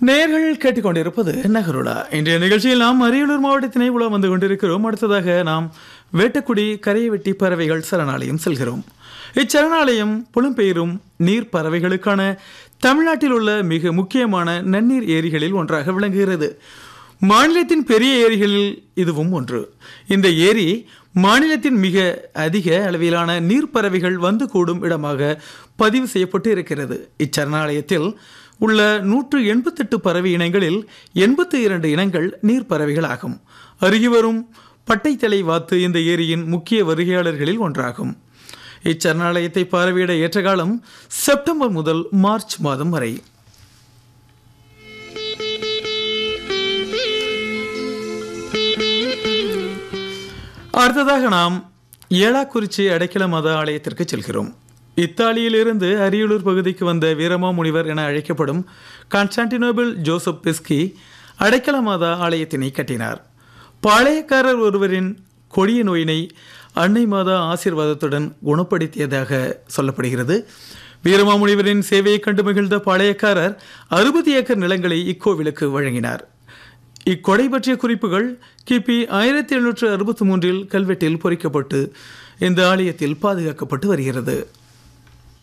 நேர்கள் கேட்டுக்கொண்டிருப்பது நகருலா இன்றைய நிகழ்ச்சியில் நாம் அரியலூர் மாவட்டத்தினை உலா வந்து கொண்டிருக்கிறோம் அடுத்ததாக நாம் வேட்டக்குடி கரையை வெட்டி பறவைகள் சரணாலயம் செல்கிறோம் இச்சரணாலயம் புலம்பெயரும் நீர் பறவைகளுக்கான தமிழ்நாட்டில் உள்ள மிக முக்கியமான நன்னீர் ஏரிகளில் ஒன்றாக விளங்குகிறது மாநிலத்தின் பெரிய ஏரிகளில் இதுவும் ஒன்று இந்த ஏரி மாநிலத்தின் மிக அதிக அளவிலான நீர்ப்பறவைகள் வந்து கூடும் இடமாக பதிவு செய்யப்பட்டு இருக்கிறது இச்சரணாலயத்தில் உள்ள நூற்று எண்பத்தெட்டு பறவை இனங்களில் எண்பத்தி இரண்டு இனங்கள் நீர்ப்பறவைகள் ஆகும் அருகி வரும் பட்டைத்தலை வாத்து இந்த ஏரியின் முக்கிய வருகையாளர்களில் ஒன்றாகும் இச்சரணாலயத்தை பார்வையிட ஏற்ற காலம் செப்டம்பர் முதல் மார்ச் மாதம் வரை அடுத்ததாக நாம் ஏலாக்குறிச்சி அடைக்கல மத ஆலயத்திற்கு செல்கிறோம் இத்தாலியிலிருந்து அரியலூர் பகுதிக்கு வந்த வீரமாமுனிவர் என அழைக்கப்படும் கான்ஸ்டான்டினோபிள் ஜோசப் பிஸ்கி அடைக்கல மாதா ஆலயத்தினை கட்டினார் பாளையக்காரர் ஒருவரின் கொடிய நோயினை அன்னை மாதா ஆசீர்வாதத்துடன் குணப்படுத்தியதாக சொல்லப்படுகிறது வீரமாமுனிவரின் சேவையை கண்டு மகிழ்ந்த பாளையக்காரர் அறுபது ஏக்கர் நிலங்களை இக்கோவிலுக்கு வழங்கினார் இக்கொடை பற்றிய குறிப்புகள் கிபி ஆயிரத்தி எழுநூற்று அறுபத்தி மூன்றில் கல்வெட்டில் பொறிக்கப்பட்டு இந்த ஆலயத்தில் பாதுகாக்கப்பட்டு வருகிறது